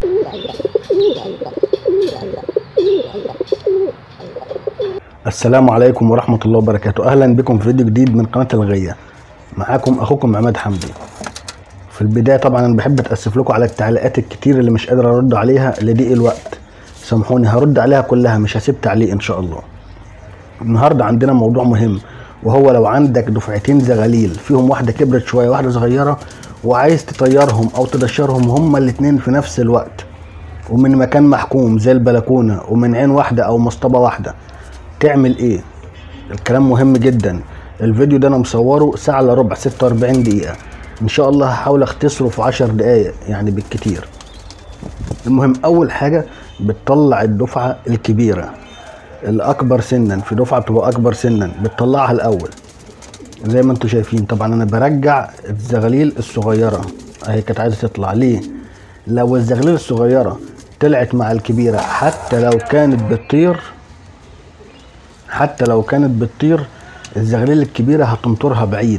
السلام عليكم ورحمة الله وبركاته أهلا بكم في فيديو جديد من قناة الغية معاكم أخوكم عماد حمدي في البداية طبعا أنا بحب أتأسف لكم على التعليقات الكتير اللي مش قادر أرد عليها لضيق الوقت سامحوني هرد عليها كلها مش هسيب تعليق إن شاء الله النهاردة عندنا موضوع مهم وهو لو عندك دفعتين زغاليل فيهم واحدة كبرت شوية واحدة صغيرة وعايز تطيرهم أو تدشرهم هما الاتنين في نفس الوقت ومن مكان محكوم زي البلكونة ومن عين واحدة أو مصطبة واحدة تعمل ايه الكلام مهم جدا الفيديو ده انا مصوره ساعة الا ربع 46 دقيقة ان شاء الله هحاول اختصره في 10 دقايق يعني بالكتير المهم اول حاجة بتطلع الدفعة الكبيرة الاكبر سنا في دفعة بتبقى اكبر سنا بتطلعها الاول زي ما انتم شايفين طبعا انا برجع الزغاليل الصغيرة اهي كانت عايزة تطلع ليه لو الزغاليل الصغيرة طلعت مع الكبيرة حتى لو كانت بتطير حتى لو كانت بتطير الزغاليل الكبيرة هتنطرها بعيد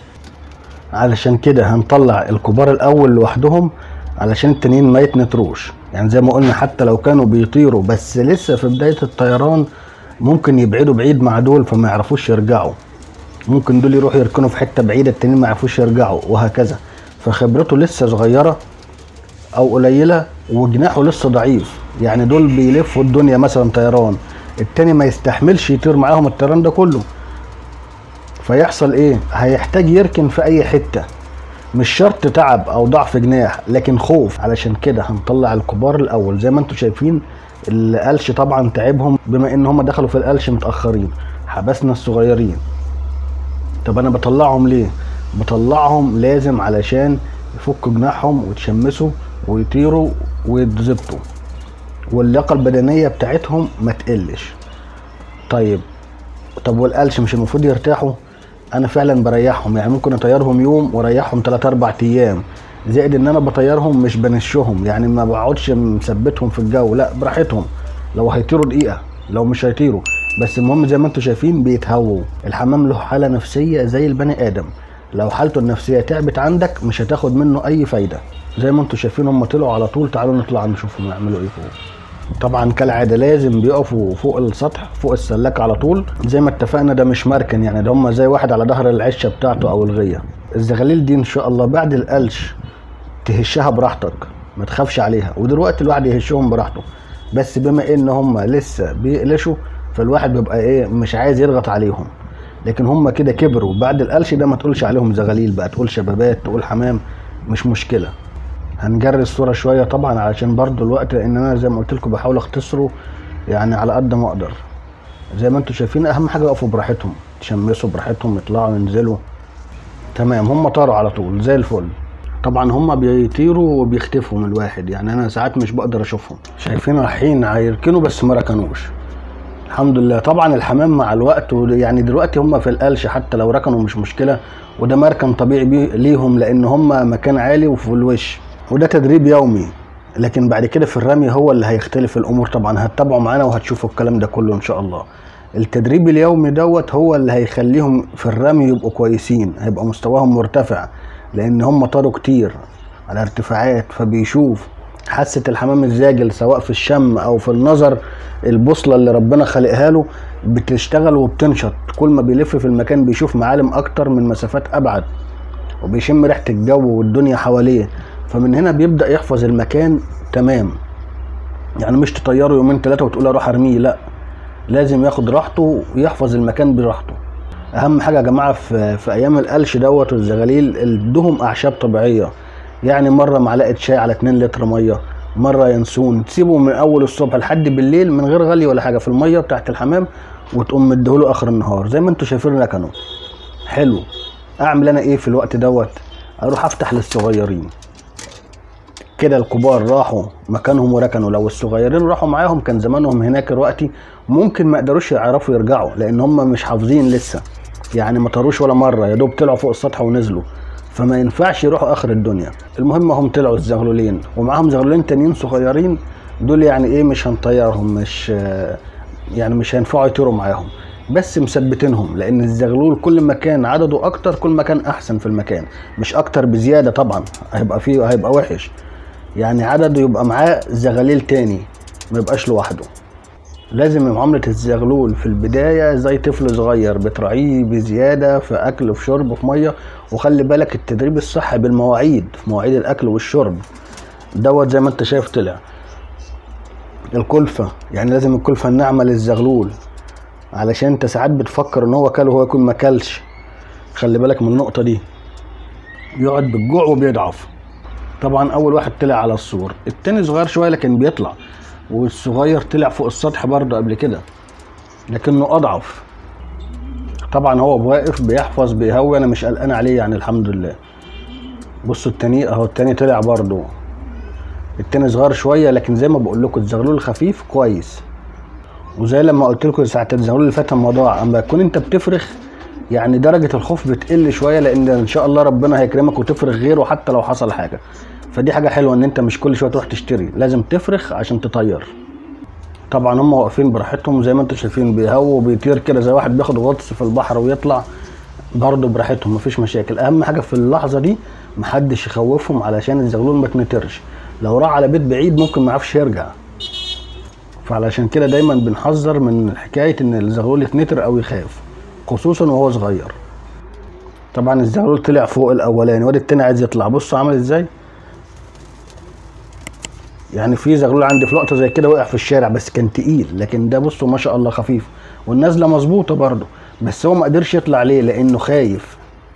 علشان كده هنطلع الكبار الأول لوحدهم علشان التانيين ما يتنطروش يعني زي ما قلنا حتى لو كانوا بيطيروا بس لسه في بداية الطيران ممكن يبعدوا بعيد مع دول فما يعرفوش يرجعوا ممكن دول يروحوا يركنوا في حتة بعيدة التانيين ما يعرفوش يرجعوا وهكذا فخبرته لسه صغيرة أو قليلة وجناحه لسه ضعيف يعني دول بيلفوا الدنيا مثلا طيران التاني ما يستحملش يطير معاهم الطيران ده كله فيحصل ايه هيحتاج يركن في اي حتة مش شرط تعب او ضعف جناح لكن خوف علشان كده هنطلع الكبار الاول زي ما انتم شايفين القلش طبعا تعبهم بما ان هم دخلوا في القلش متاخرين حبسنا الصغيرين طب انا بطلعهم ليه بطلعهم لازم علشان يفكوا جناحهم ويتشمسوا ويطيروا ويتظبطوا واللياقه البدنيه بتاعتهم ما تقلش طيب طب والقلش مش المفروض يرتاحوا انا فعلا بريحهم يعني ممكن اطيرهم يوم واريحهم 3 4 ايام زائد ان انا بطيرهم مش بنشهم يعني ما بقعدش مثبتهم في الجو لا براحتهم لو هيطيروا دقيقه لو مش هيطيروا بس المهم زي ما انتم شايفين بيتهووا الحمام له حاله نفسيه زي البني ادم لو حالته النفسيه تعبت عندك مش هتاخد منه اي فايده زي ما انتم شايفين هم طلعوا على طول تعالوا نطلع نشوفهم يعملوا ايه فوق طبعا كالعاده لازم بيقفوا فوق السطح فوق السلاك على طول زي ما اتفقنا ده مش مركن يعني ده هم زي واحد على ظهر العشه بتاعته او الغيه الزغاليل دي ان شاء الله بعد القلش تهشها براحتك ما تخافش عليها ودلوقتي الواحد يهشهم براحته بس بما ان هم لسه بيقلشوا فالواحد بيبقى ايه مش عايز يضغط عليهم لكن هم كده كبروا بعد القلش ده ما تقولش عليهم زغاليل بقى تقول شبابات تقول حمام مش مشكله هنجري الصوره شويه طبعا علشان برضو الوقت لان انا زي ما قلت لكم بحاول اختصره يعني على قد ما اقدر زي ما انتم شايفين اهم حاجه يقفوا براحتهم يشمسوا براحتهم يطلعوا ينزلوا تمام هم طاروا على طول زي الفل طبعا هم بيطيروا وبيختفوا من الواحد يعني انا ساعات مش بقدر اشوفهم شايفين رايحين هيركنوا بس ما ركنوش الحمد لله طبعا الحمام مع الوقت يعني دلوقتي هم في القلش حتى لو ركنوا مش مشكله وده مركن طبيعي بيه ليهم لان هم مكان عالي وفي الوش وده تدريب يومي لكن بعد كده في الرمي هو اللي هيختلف الامور طبعا هتتابعوا معانا وهتشوفوا الكلام ده كله ان شاء الله التدريب اليومي دوت هو اللي هيخليهم في الرمي يبقوا كويسين هيبقى مستواهم مرتفع لان هم طاروا كتير على ارتفاعات فبيشوف حاسه الحمام الزاجل سواء في الشم او في النظر البوصله اللي ربنا خلقها له بتشتغل وبتنشط كل ما بيلف في المكان بيشوف معالم اكتر من مسافات ابعد وبيشم ريحه الجو والدنيا حواليه فمن هنا بيبدا يحفظ المكان تمام يعني مش تطيره يومين ثلاثه وتقول اروح ارميه لا لازم ياخد راحته ويحفظ المكان براحته اهم حاجه يا جماعه في, في ايام القلش دوت والزغاليل ادوهم اعشاب طبيعيه يعني مره معلقه شاي على 2 لتر ميه مره ينسون تسيبه من اول الصبح لحد بالليل من غير غلي ولا حاجه في الميه بتاعت الحمام وتقوم مديهوله اخر النهار زي ما انتم شايفين ركنوا حلو اعمل انا ايه في الوقت دوت اروح افتح للصغيرين كده الكبار راحوا مكانهم وركنوا لو الصغيرين راحوا معاهم كان زمانهم هناك دلوقتي ممكن ما يقدروش يعرفوا يرجعوا لان هم مش حافظين لسه يعني ما طاروش ولا مره يا دوب طلعوا فوق السطح ونزلوا فما ينفعش يروحوا اخر الدنيا المهم هم طلعوا الزغلولين ومعاهم زغلولين تانيين صغيرين دول يعني ايه مش هنطيرهم مش يعني مش هينفعوا يطيروا معاهم بس مثبتينهم لان الزغلول كل ما كان عدده اكتر كل ما كان احسن في المكان مش اكتر بزياده طبعا هيبقى فيه هيبقى وحش يعني عدده يبقى معاه زغاليل تاني ما يبقاش لوحده لازم معاملة الزغلول في البداية زي طفل صغير بتراعيه بزيادة في أكل في شرب في مية وخلي بالك التدريب الصحي بالمواعيد في مواعيد الأكل والشرب دوت زي ما انت شايف طلع الكلفة يعني لازم الكلفة الناعمة للزغلول علشان انت ساعات بتفكر ان هو كل وهو يكون ما كلش خلي بالك من النقطة دي يقعد بالجوع وبيضعف طبعا اول واحد طلع على السور التاني صغير شوية لكن بيطلع والصغير طلع فوق السطح برضه قبل كده لكنه اضعف طبعا هو واقف بيحفظ بيهوي انا مش قلقان عليه يعني الحمد لله بصوا التاني اهو التاني طلع برضه التاني صغير شويه لكن زي ما بقول لكم الزغلول الخفيف كويس وزي لما قلت لكم ساعه الزغلول اللي فات اما ضاع اما تكون انت بتفرخ يعني درجه الخوف بتقل شويه لان ان شاء الله ربنا هيكرمك وتفرخ غيره حتى لو حصل حاجه فدي حاجه حلوه ان انت مش كل شويه تروح تشتري لازم تفرخ عشان تطير طبعا هم واقفين براحتهم زي ما انتم شايفين بيهووا وبيطير كده زي واحد بياخد غطس في البحر ويطلع برضه براحتهم مفيش مشاكل اهم حاجه في اللحظه دي محدش يخوفهم علشان الزغلول ما تنترش لو راح على بيت بعيد ممكن ما يعرفش يرجع فعلشان كده دايما بنحذر من حكايه ان الزغلول يتنتر او يخاف خصوصا وهو صغير طبعا الزغلول طلع فوق الاولاني وادي التاني عايز يطلع بصوا عمل ازاي يعني في زغلول عندي في لقطه زي كده وقع في الشارع بس كان تقيل لكن ده بصوا ما شاء الله خفيف والنازله مظبوطه برضه بس هو ما قدرش يطلع ليه لانه خايف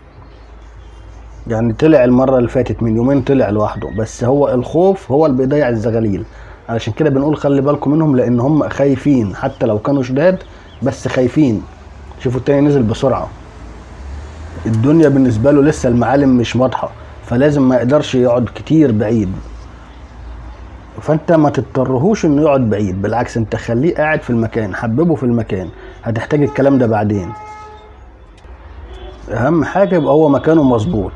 يعني طلع المره اللي فاتت من يومين طلع لوحده بس هو الخوف هو اللي بيضيع الزغاليل علشان كده بنقول خلي بالكم منهم لان هم خايفين حتى لو كانوا شداد بس خايفين شوفوا التاني نزل بسرعه الدنيا بالنسبه له لسه المعالم مش واضحه فلازم ما يقدرش يقعد كتير بعيد فانت ما تضطرهوش انه يقعد بعيد بالعكس انت خليه قاعد في المكان حببه في المكان هتحتاج الكلام ده بعدين اهم حاجه يبقى هو مكانه مظبوط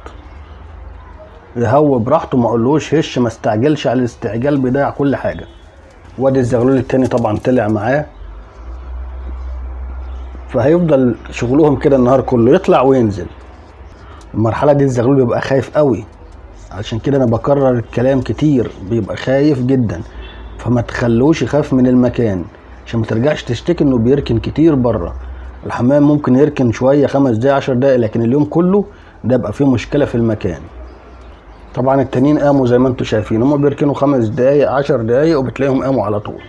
يهوى براحته ما اقولوش هش ما استعجلش على الاستعجال بيضيع كل حاجه وادي الزغلول التاني طبعا طلع معاه فهيفضل شغلهم كده النهار كله يطلع وينزل المرحله دي الزغلول بيبقى خايف قوي عشان كده انا بكرر الكلام كتير بيبقى خايف جدا فما تخلوش يخاف من المكان عشان ما ترجعش تشتكي انه بيركن كتير بره الحمام ممكن يركن شويه خمس دقايق عشر دقايق لكن اليوم كله ده يبقى فيه مشكله في المكان طبعا التانيين قاموا زي ما انتم شايفين هم بيركنوا خمس دقايق عشر دقايق وبتلاقيهم قاموا على طول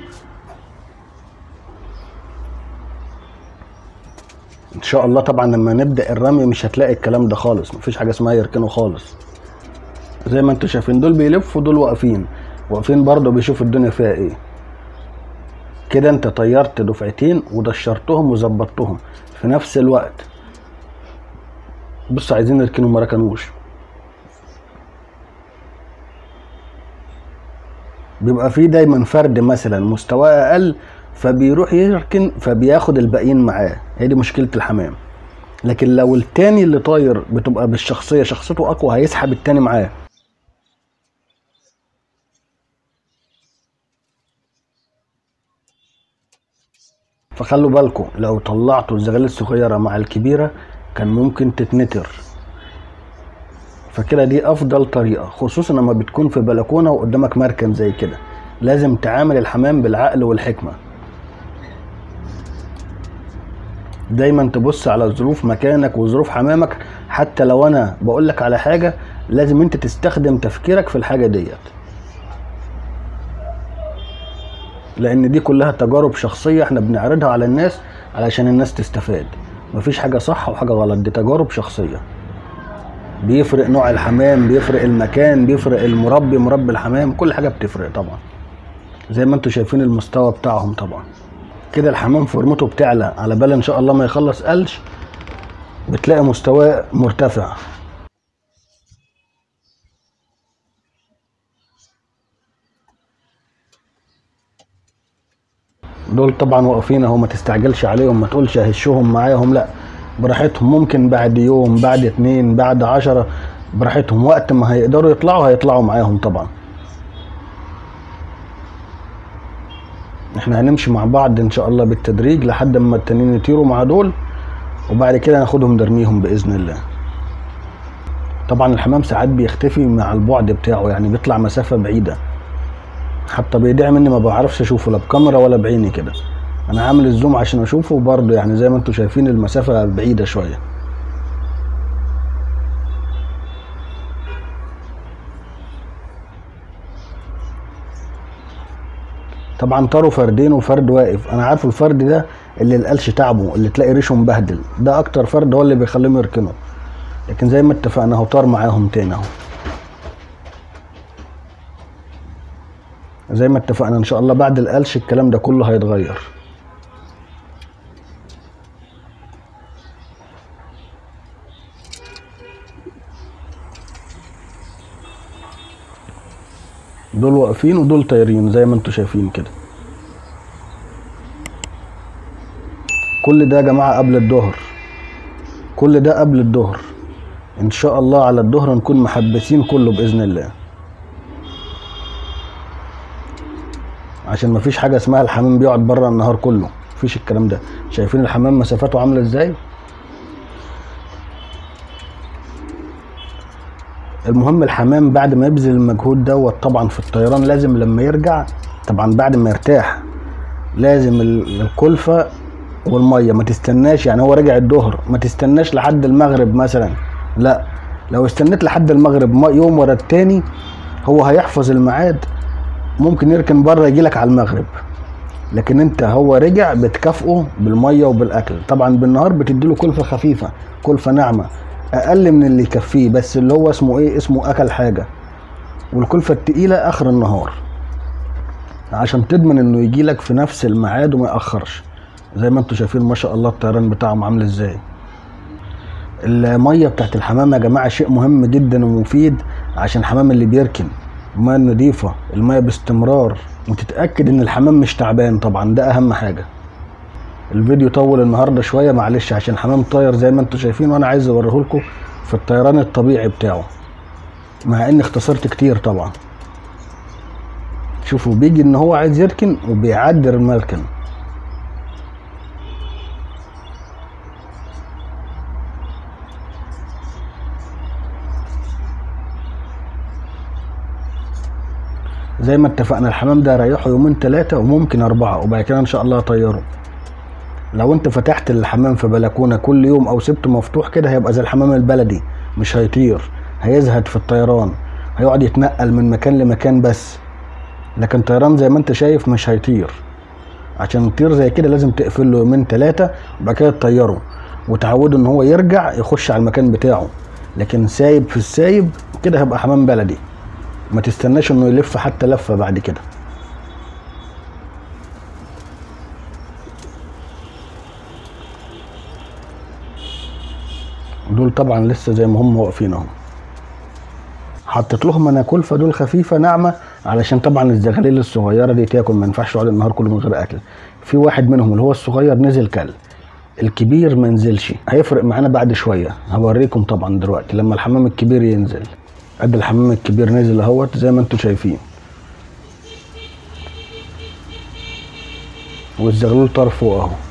ان شاء الله طبعا لما نبدا الرمي مش هتلاقي الكلام ده خالص مفيش حاجه اسمها يركنوا خالص زي ما انتم شايفين دول بيلفوا دول واقفين واقفين برضه بيشوفوا الدنيا فيها ايه كده انت طيرت دفعتين ودشرتهم وظبطتهم في نفس الوقت بصوا عايزين يركنوا ما ركنوش بيبقى في دايما فرد مثلا مستواه اقل فبيروح يركن فبياخد الباقيين معاه هي دي مشكله الحمام لكن لو التاني اللي طاير بتبقى بالشخصيه شخصيته اقوى هيسحب التاني معاه فخلوا بالكم لو طلعتوا الزغاليل الصغيره مع الكبيره كان ممكن تتنتر فكده دي افضل طريقه خصوصا لما بتكون في بلكونه وقدامك مركن زي كده لازم تعامل الحمام بالعقل والحكمه دايما تبص على ظروف مكانك وظروف حمامك حتى لو انا بقول لك على حاجه لازم انت تستخدم تفكيرك في الحاجه ديت لان دي كلها تجارب شخصيه احنا بنعرضها على الناس علشان الناس تستفاد مفيش حاجه صح وحاجه غلط دي تجارب شخصيه بيفرق نوع الحمام بيفرق المكان بيفرق المربي مربي الحمام كل حاجه بتفرق طبعا زي ما انتم شايفين المستوى بتاعهم طبعا كده الحمام فورمته بتعلى على بال ان شاء الله ما يخلص قلش بتلاقي مستواه مرتفع دول طبعا واقفين اهو ما تستعجلش عليهم ما تقولش هشهم معاهم لا براحتهم ممكن بعد يوم بعد اتنين بعد عشرة براحتهم وقت ما هيقدروا يطلعوا هيطلعوا معاهم طبعا احنا هنمشي مع بعض ان شاء الله بالتدريج لحد ما التانيين يطيروا مع دول وبعد كده ناخدهم نرميهم باذن الله طبعا الحمام ساعات بيختفي مع البعد بتاعه يعني بيطلع مسافه بعيده حتى بيضيع مني ما بعرفش اشوفه لا بكاميرا ولا بعيني كده انا عامل الزوم عشان اشوفه برضه يعني زي ما انتم شايفين المسافه بعيده شويه طبعا طاروا فردين وفرد واقف انا عارف الفرد ده اللي القلش تعبه اللي تلاقي ريشه مبهدل ده اكتر فرد هو اللي بيخليهم يركنوا لكن زي ما اتفقنا اهو طار معاهم تاني اهو زي ما اتفقنا ان شاء الله بعد القلش الكلام ده كله هيتغير دول واقفين ودول طايرين زي ما انتم شايفين كده كل ده يا جماعه قبل الظهر كل ده قبل الظهر ان شاء الله على الظهر نكون محبسين كله باذن الله عشان مفيش حاجه اسمها الحمام بيقعد بره النهار كله مفيش الكلام ده شايفين الحمام مسافاته عامله ازاي المهم الحمام بعد ما يبذل المجهود دوت طبعا في الطيران لازم لما يرجع طبعا بعد ما يرتاح لازم ال- الكلفه والميه ما تستناش يعني هو رجع الظهر ما تستناش لحد المغرب مثلا لا لو استنيت لحد المغرب ما- يوم ورا التاني هو هيحفظ الميعاد ممكن يركن بره يجي لك على المغرب لكن انت هو رجع بتكافئه بالميه وبالاكل طبعا بالنهار بتديله كلفه خفيفه كلفه ناعمه اقل من اللي يكفيه بس اللي هو اسمه ايه اسمه اكل حاجه والكلفه التقيله اخر النهار عشان تضمن انه يجي لك في نفس الميعاد وما ياخرش زي ما انتم شايفين ما شاء الله الطيران بتاعهم عامل ازاي الميه بتاعت الحمام يا جماعه شيء مهم جدا ومفيد عشان الحمام اللي بيركن الميه النظيفه الميه باستمرار وتتاكد ان الحمام مش تعبان طبعا ده اهم حاجه الفيديو طول النهارده شويه معلش عشان حمام طاير زي ما انتم شايفين وانا عايز اوريه لكم في الطيران الطبيعي بتاعه مع اني اختصرت كتير طبعا شوفوا بيجي ان هو عايز يركن وبيعدر المركن زي ما اتفقنا الحمام ده ريحه يومين ثلاثة وممكن أربعة وبعد كده إن شاء الله أطيره لو أنت فتحت الحمام في بلكونة كل يوم أو سبته مفتوح كده هيبقى زي الحمام البلدي مش هيطير هيزهد في الطيران هيقعد يتنقل من مكان لمكان بس لكن طيران زي ما أنت شايف مش هيطير عشان يطير زي كده لازم تقفل له يومين ثلاثة وبعد كده تطيره وتعوده إن هو يرجع يخش على المكان بتاعه لكن سايب في السايب كده هيبقى حمام بلدي ما تستناش انه يلف حتى لفه بعد كده دول طبعا لسه زي ما هم واقفين اهو حطيت لهم انا كلفه دول خفيفه ناعمه علشان طبعا الزغاليل الصغيره دي تاكل ما ينفعش تقعد النهار كله من غير اكل في واحد منهم اللي هو الصغير نزل كل الكبير ما نزلش هيفرق معانا بعد شويه هوريكم طبعا دلوقتي لما الحمام الكبير ينزل قد الحمام الكبير نزل اهوت زي ما انتم شايفين والزغلول طار فوق اهو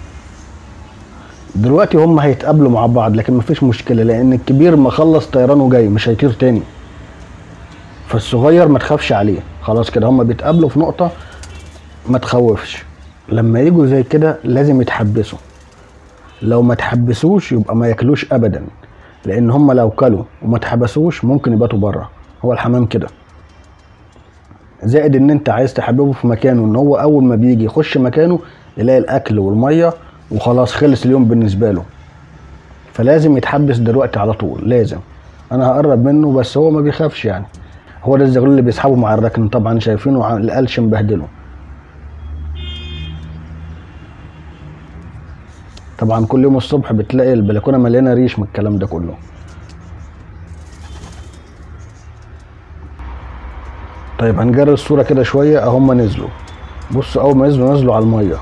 دلوقتي هم هيتقابلوا مع بعض لكن مفيش مشكله لان الكبير ما خلص طيرانه جاي مش هيطير تاني فالصغير ما تخافش عليه خلاص كده هم بيتقابلوا في نقطه ما تخوفش لما يجوا زي كده لازم يتحبسوا لو ما تحبسوش يبقى ما ياكلوش ابدا لان هم لو كلوا وما اتحبسوش ممكن يباتوا بره هو الحمام كده زائد ان انت عايز تحببه في مكانه ان هو اول ما بيجي يخش مكانه يلاقي الاكل والميه وخلاص خلص اليوم بالنسبه له فلازم يتحبس دلوقتي على طول لازم انا هقرب منه بس هو ما بيخافش يعني هو ده الزغلول اللي بيسحبه مع الركن طبعا شايفينه ع- القلش مبهدله طبعا كل يوم الصبح بتلاقي البلكونه مليانه ريش من الكلام ده كله طيب هنجري الصوره كده شويه اهم نزلوا بص اول ما نزلوا نزلوا على الميه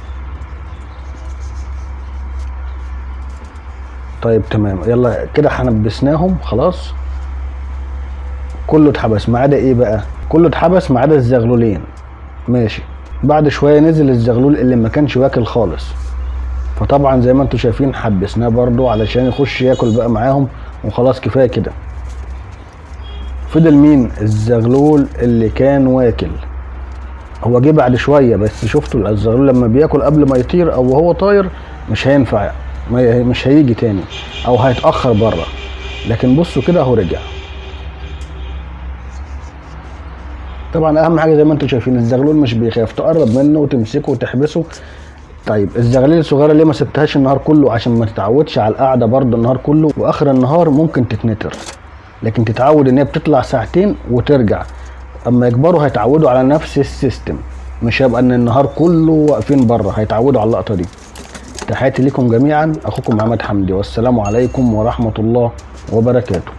طيب تمام يلا كده حنبسناهم خلاص كله اتحبس ما عدا ايه بقى كله اتحبس ما عدا الزغلولين ماشي بعد شويه نزل الزغلول اللي ما كانش واكل خالص فطبعا زي ما انتم شايفين حبسناه برضو علشان يخش ياكل بقى معاهم وخلاص كفايه كده فضل مين الزغلول اللي كان واكل هو جه بعد شويه بس شفتوا الزغلول لما بياكل قبل ما يطير او وهو طاير مش هينفع ما ي- مش هيجي تاني او هيتاخر بره لكن بصوا كده اهو رجع طبعا اهم حاجه زي ما انتم شايفين الزغلول مش بيخاف تقرب منه وتمسكه وتحبسه طيب الزغاليل الصغيره ليه ما سبتهاش النهار كله عشان ما تتعودش على القعده برضه النهار كله واخر النهار ممكن تتنتر لكن تتعود ان هي بتطلع ساعتين وترجع اما يكبروا هيتعودوا على نفس السيستم مش هيبقى ان النهار كله واقفين بره هيتعودوا على اللقطه دي تحياتي لكم جميعا اخوكم محمد حمدي والسلام عليكم ورحمه الله وبركاته